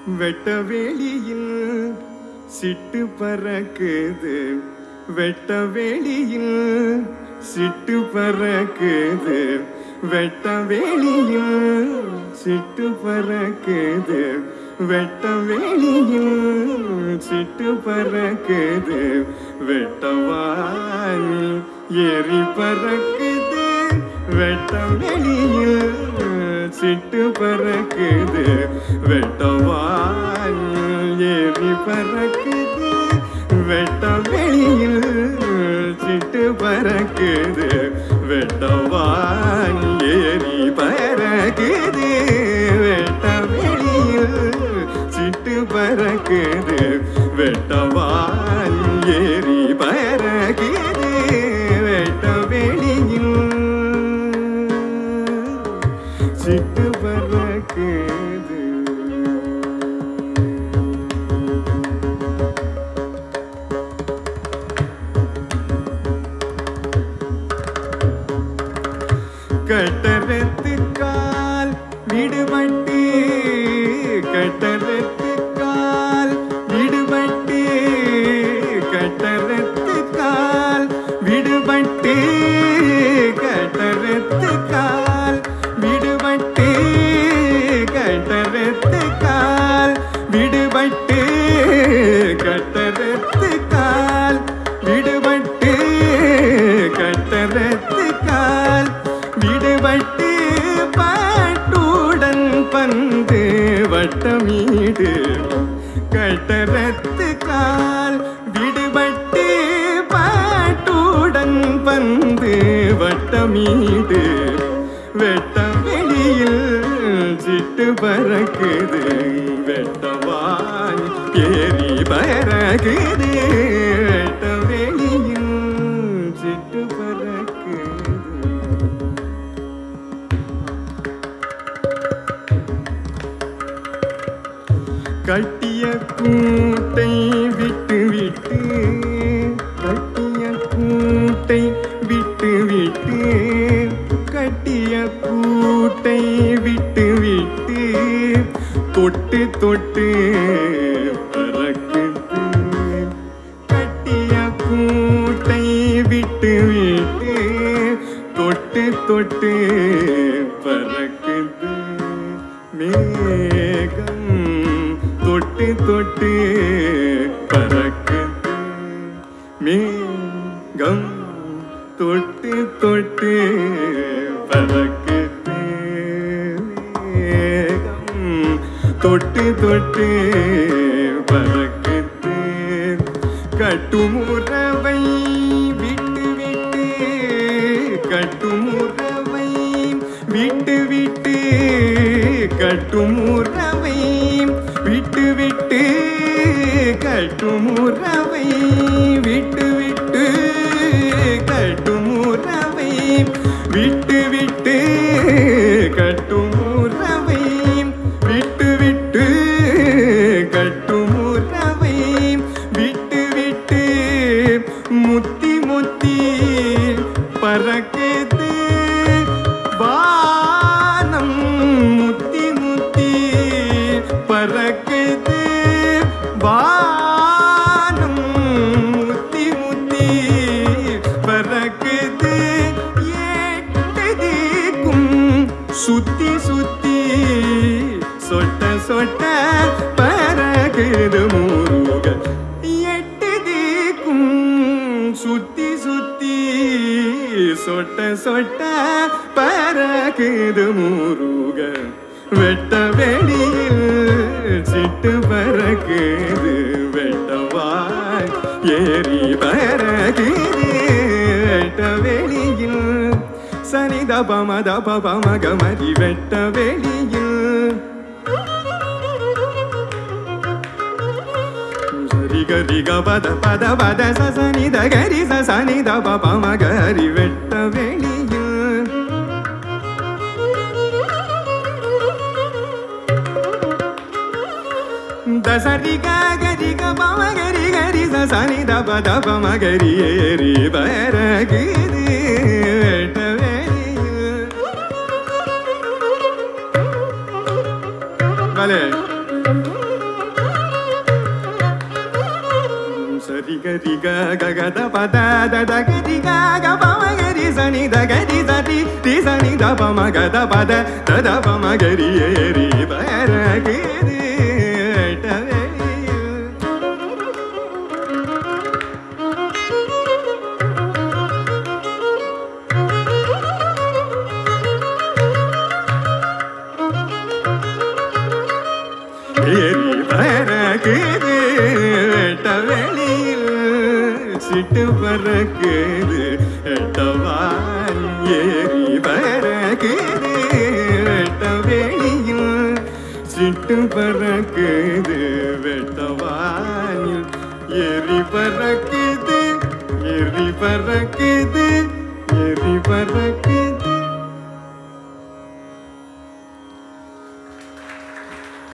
வெட்ட வேலியில் சிட்டு பறக்குது வெட்ட வேலியில் சிட்டு பறக்குது வெட்ட வேலியில் சிட்டு பறக்குது வெட்ட வேலியில் சிட்டு பறக்குது வெட்டவானி ஏறி பறக்குது வெட்ட வெளியில் சிட்டு பறக்குது வெட்டவானில் ஏறி பறக்குது வெட்ட வெளியில் சிட்டு பறக்குது வெட்டவான் ஏறி பறக்குது வெட்ட வெளியில் சிட்டு பறக்குது வெட்டவான் ஏறி பறக்குது வெட்ட வெளியில் சிட்டு பறக்குது கட்டரத்துக்கால் விடுபட்டு கட்டரத்துக்கால் விடுபட்டு கட்டரத்துக்கால் விடுபட்டு கட்டரத்துக்கால் விடுபட்டு கட்டரத்துக்கால் விடுபட்டு கட்டரத்துக்கால் விடுபட்டு கட்டரத்துக்கால் விடுபட்டு பாட்டுடன் பந்து வட்டமீடு கட்டரத்து கால் விடுபட்டு பாட்டுடன் பந்து வட்டமீடு வெட்ட வெளியில் சிட்டு பறக்குது வெட்டவான் ஏறி பறக்குது வெட்ட வெளியில் சிட்டு பறக்குது கட்டிய கூட்டை விட்டு விட்டு கட்டிய கூட்டை விட்டு விட்டு கட்டிய கூட்டை விட்டு விட்டு தொட்டு தொட்டு பறக்குது கட்டிய கூட்டை விட்டு விட்டு தொட்டு தொட்டு பறக்குது மேகம் தொட்டு தொட்டு பறக்குது மேகம் தொட்டு தொட்டு பறக்குது மேகம் தொட்டு தொட்டு பறக்குது கட்டுமுறவை விட்டு விட்டு கட்டுமுறவை விட்டு விட்டு கட்டுமுறவை விட்டு விட்டு கட்டுமுறவை விட்டு விட்டு கட்டுமுறவை விட்டு விட்டு கட்டுமுறவை விட்டு விட்டு கட்டுமுறவை விட்டு விட்டு முத்தி முத்தி பறக்குது வானம் முத்தி முத்தி பறக்குது வானம் முத்தி முத்தி பறக்குது ஏட்டதிக்கும் சுத்தி சுத்தி சொட்ட சொட்ட பறக்குது முருக எட்டதிக்கும் சுத்தி சுத்தி சொட்ட சொட்ட பறக்குது முருக வெட்ட வெளியில் சிட்டு பறக்குது வெட்டவாய் ஏறி பறக்குது வெட்ட வெளியில் சனித பமத பமகமதி வெட்ட வெளியில் சரி கரி க பத பத பத சசனி த கரி சசனி த பப மகரி வெட்ட வெளியில் தசரி க கரி க பம கரி கரி சசனி த பத பம கரி ஏறி பரகுது வெட்ட வெளியில் Vale. சரி கரி க கத பத தத கரி க க பம கரி சனி த கரி சரி ரி சனி த பம கத பத தத பம கரி ஏரி பரகுது வெட்டவெளியில் ஏறி பறக்குது வெட்ட வெளியில் சிட்டு பறக்குது வெட்டவான் ஏறி பறக்குது வெட்ட வெளியில் சிட்டு பறக்குது வெட்டவானில் எரி பறக்குது எரி பறக்குது எரி பறக்குது